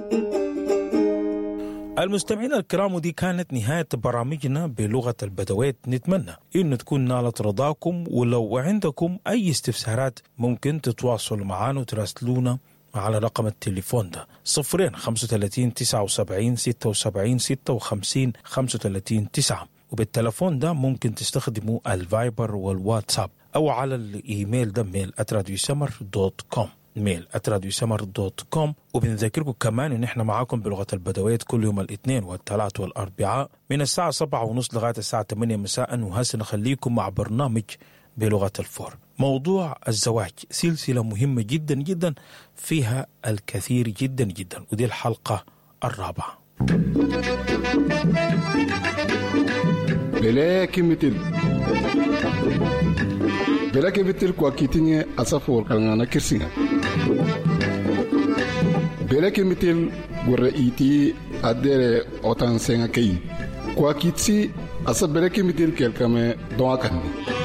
المستمعين الكرام ودي كانت نهاية برامجنا بلغة البدويت نتمنى إن تكون نالت رضاكم ولو عندكم أي استفسارات ممكن تتواصلوا معنا وتراسلونا على رقم التليفون ده صفرين خمسة وتلاتين تسعة وسبعين ستة وسبعين ستة وخمسين خمسة وتلاتين تسعة وبالتلفون ده ممكن تستخدموا الفايبر والواتساب أو على الإيميل ده ميل أتراديو سمر دوت كوم ميل اتراديو سمر دوت كوم وبنذكركم كمان ان احنا معاكم بلغه البدويت كل يوم الاثنين والثلاث والاربعاء من الساعه سبعة ونص لغايه الساعه 8 مساء وهسه نخليكم مع برنامج بلغه الفور موضوع الزواج سلسله مهمه جدا جدا فيها الكثير جدا جدا ودي الحلقه الرابعه beleki mitil beleki mitil kwa kitinye asafo kalngana kirsinga beleki mitil gurre iti adere otan senga kei kwa kitsi asa beleki mitil kelkame doa kandi